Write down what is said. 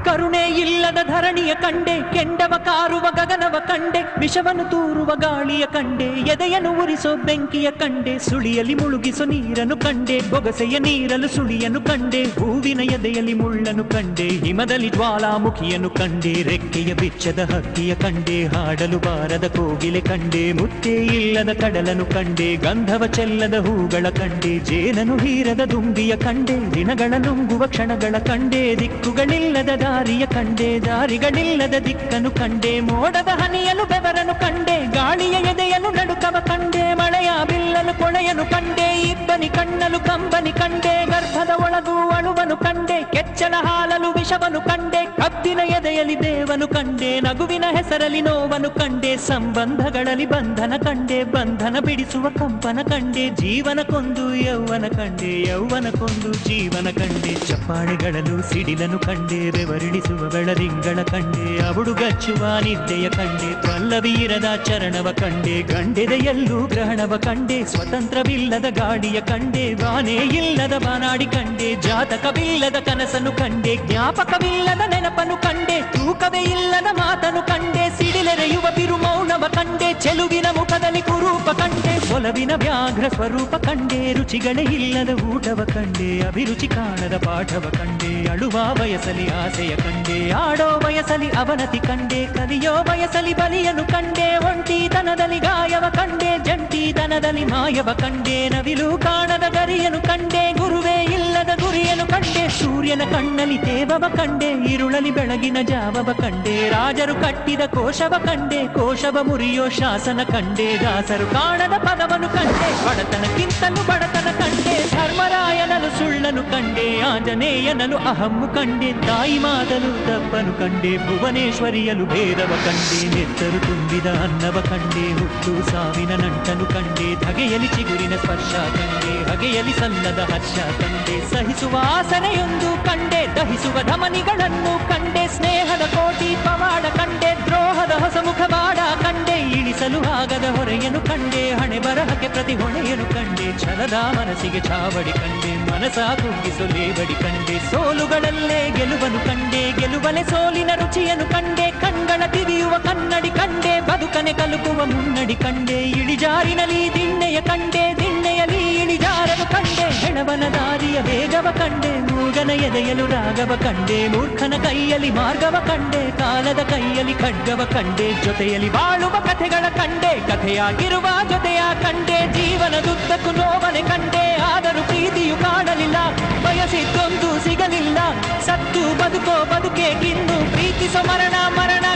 ಕರುಣೆ ಇಲ್ಲದ ಧರಣಿಯ ಕಂಡೆ ಕೆಂಡವ ಕಾರುವ ಗಗನವ ಕಂಡೆ ವಿಷವನ್ನು ತೂರುವ ಗಾಳಿಯ ಕಂಡೆ ಎದೆಯನ್ನು ಉರಿಸೋ ಬೆಂಕಿಯ ಕಂಡೆ ಸುಳಿಯಲ್ಲಿ ಮುಳುಗಿಸೋ ನೀರನ್ನು ಕಂಡೆ ಬೊಗಸೆಯ ನೀರಲು ಸುಳಿಯನ್ನು ಕಂಡೆ ಹೂವಿನ ಎದೆಯಲ್ಲಿ ಮುಳ್ಳನ್ನು ಕಂಡೆ ಹಿಮದಲ್ಲಿ ಜ್ವಾಲಾಮುಖಿಯನ್ನು ಕಂಡೆ ರೆಕ್ಕೆಯ ಬಿಚ್ಚದ ಹಕ್ಕಿಯ ಕಂಡೆ ಹಾಡಲು ಬಾರದ ಕೋಗಿಲೆ ಕಂಡೆ ಮುತ್ತೇ ಇಲ್ಲದ ಕಡಲನು ಕಂಡೆ ಗಂಧವ ಚೆಲ್ಲದ ಹೂಗಳ ಕಂಡೆ ಜೇನನು ಹೀರದ ದುಂಬಿಯ ಕಂಡೆ ದಿನಗಳ ನುಂಗುವ ಕ್ಷಣಗಳ ಕಂಡೆ ದಿಕ್ಕುಗಳಿಲ್ಲದ ದಾರಿಯ ಕಂಡೆ ದಾರಿಗಳಿಲ್ಲದ ದಿಕ್ಕನು ಕಂಡೆ ಮೋಡದ ಹನಿಯಲು ಬೆವರನು ಕಂಡೆ ಗಾಳಿಯ ಎದೆಯಲು ನಡುಕವ ಕಂಡೆ ಮಳೆಯ ಬಿಲ್ಲಲು ಕೊಳೆಯನು ಕಂಡೆ ಇಬ್ಬನಿ ಕಣ್ಣಲು ಕಂಬನಿ ಕಂಡೆ ಗರ್ಭದ ಒಳಗು ಅಳುವನು ಕಂಡೆ ಕೆಚ್ಚಲ ಹಾಲಲು ವಿಷವನು ಕಂಡೆ ಕಬ್ಬಿನ ಎದೆಯಲ್ಲಿ ದೇವನು ಕಂಡೆ ನಗುವಿನ ಹೆಸರಲ್ಲಿ ನೋವನು ಕಂಡೆ ಸಂಬಂಧಗಳಲ್ಲಿ ಬಂಧನ ಕಂಡೆ ಬಂಧನ ಬಿಡಿಸುವ ಕಂಪನ ಕಂಡೆ ಜೀವನ ಕೊಂದು ಯೌವನ ಕಂಡೆ ಯೌವನ ಕೊಂದು ಜೀವನ ಕಂಡೆ ಚಪ್ಪಾಳೆಗಳಲು ಸಿಡಿಲನು ಕಂಡೆ ಬೆವರಿಡಿಸುವ ಬೆಳದಿಂಗಳ ಕಂಡೆ ಅವಡು ಗಚ್ಚುವ ನಿದ್ದೆಯ ಕಂಡೆ ಪಲ್ಲವೀರದ ಚರಣವ ಕಂಡೆ ಗಂಡೆದೆಯಲ್ಲೂ ಗ್ರಹಣವ ಕಂಡೆ ಸ್ವತಂತ್ರವಿಲ್ಲದ ಗಾಡಿಯ ಕಂಡೆ ಬಾನೇ ಇಲ್ಲದ ಬಾನಾಡಿ ಕಂಡೆ ಜಾತಕವಿಲ್ಲದ ಕನಸನ್ನು ಕಂಡೆ ಜ್ಞಾಪಕವಿಲ್ಲದ ನೆನಪನು ಕಂಡೆ ತೂಕವೇ ಇಲ್ಲದ ಮಾತನು ಕಂಡೆ ಸಿಡಿಲೆರೆಯುವ ಬಿರು ಮೌನವ ಕಂಡೆ ಚೆಲುವಿನ ಮುಖದಲ್ಲಿ ಕುರೂಪ ಕಂಡೆ ಒಲವಿನ ವ್ಯಾಘ್ರ ಸ್ವರೂಪ ಕಂಡೆ ರುಚಿಗಳೇ ಇಲ್ಲದ ಊಟವ ಕಂಡೆ ಅಭಿರುಚಿ ಕಾಣದ ಪಾಠವ ಕಂಡೆ ಅಳುವ ಬಯಸಲಿ ಆಸೆಯ ಕಂಡೆ ಆಡೋ ಬಯಸಲಿ ಅವನತಿ ಕಂಡೆ ಕಲಿಯೋ ಬಯಸಲಿ ಬಲಿಯನು ಕಂಡೆ ಒಂಟಿತನದಲ್ಲಿ ಗಾಯವ ಕಂಡೆ ಜಂಟಿತನದಲ್ಲಿ ಮಾಯವ ಕಂಡೆ ನವಿಲು ಕಾಣದ ಗರಿಯನು ಕಂಡೆ ಗುರುವೇ ಇಲ್ಲದ ಗುರಿಯನು ಕಂಡೆ ಸೂರ್ಯನ ಕಣ್ಣಲ್ಲಿ ತೇವವ ಕಂಡೆ ಇರುಳಲಿ ಬೆಳಗಿನ ಜಾವವ ಕಂಡೆ ರಾಜರು ಕಟ್ಟಿದ ಕೋಶವ ಕಂಡೆ ಕೋಶವ ಮುರಿಯೋ ಶಾಸನ ಕಂಡೆ ದಾಸರು ಕಾಣದ ಪದವನ್ನು ಕಂಡೆ ಬಡತನಕ್ಕಿಂತಲೂ ಬಡತನ ಕಂಡೆ ಧರ್ಮರಾಯನನು ಸುಳ್ಳನು ಕಂಡೆ ಆಂಜನೇಯನನು ಅಹಮ್ಮು ಕಂಡೆ ತಾಯಿ ಮಾತನು ತಪ್ಪನು ಕಂಡೆ ಭುವನೇಶ್ವರಿಯಲು ಭೇದವ ಕಂಡೆ ನೆತ್ತರು ತುಂಬಿದ ಅನ್ನವ ಕಂಡೆ ಹುಟ್ಟು ಸಾವಿನ ನಂಟನು ಕಂಡೆ ಧಗೆಯಲಿ ಚಿಗುರಿನ ಸ್ಪರ್ಶ ಕಂಡೆ ಹಗೆಯಲಿ ಸಲ್ಲದ ಹರ್ಷ ಕಂಡೆ ಸಹಿಸುವ ಆಸನೆಯೊಂದು ಕಂಡೆ ದಹಿಸುವ ಧಮನಿಗಳನ್ನು ಕಂಡೆ ಸ್ನೇಹದ ಕೋಟಿ ಪವಾಡ ಕಂಡೆ ದ್ರೋಹದ ಹೊಸ ಮುಖವಾಡ ಕಂಡೆ ಇಳಿಸಲು ಆಗದ ಹೊರೆಯನು ಕಂಡೆ ಹಣೆ ಬರಹಕ್ಕೆ ಪ್ರತಿ ಹೊಣೆಯನು ಕಂಡೆ ಛಲದ ಮನಸ್ಸಿಗೆ ಚಾವಡಿ ಕಂಡೆ ಮನಸ ಕುಗ್ಗಿಸು ಲೇವಡಿ ಕಂಡೆ ಸೋಲುಗಳಲ್ಲೇ ಗೆಲುವನು ಕಂಡೆ ಗೆಲುವಲೆ ಸೋಲಿನ ರುಚಿಯನು ಕಂಡೆ ಕಣ್ಗಳ ತಿವಿಯುವ ಕನ್ನಡಿ ಕಂಡೆ ಬದುಕನೆ ಕಲುಕುವ ಮುನ್ನಡಿ ಕಂಡೆ ಇಳಿಜಾರಿನಲ್ಲಿ ದಿಣ್ಣೆಯ ಕಂಡೆ ದಿಣ್ಣೆಯಲ್ಲಿ ಇಳಿಜಾರನು ಕಂಡೆ ಹೆಣವನ ದಾರಿಯ ವೇಗವ ಕಂಡೆ ಮೂಗನ ಎದೆಯಲು ರಾಗವ ಕಂಡೆ ಮೂರ್ಖನ ಕೈಯಲ್ಲಿ ಮಾರ್ಗವ ಕಂಡೆ ಕಾಲದ ಕೈಯಲ್ಲಿ ಖಡ್ಗವ ಕಂಡೆ ಜೊತೆಯಲ್ಲಿ ಬಾಳುವ ಕಥೆಗಳ ಕಂಡೆ ಕಥೆಯಾಗಿರುವ ಜೊತೆಯ ಕಂಡೆ ಜೀವನದುದ್ದಕ್ಕೂ ನೋವನೆ ಕಂಡೆ ಆದರೂ ಪ್ರೀತಿಯು ಕಾಣಲಿಲ್ಲ ಬಯಸಿದ್ದೊಂದು ಸಿಗಲಿಲ್ಲ ಸತ್ತು ಬದುಕೋ ಬದುಕೆ ಕಿನ್ನು ಪ್ರೀತಿಸೋ ಮರಣ ಮರಣ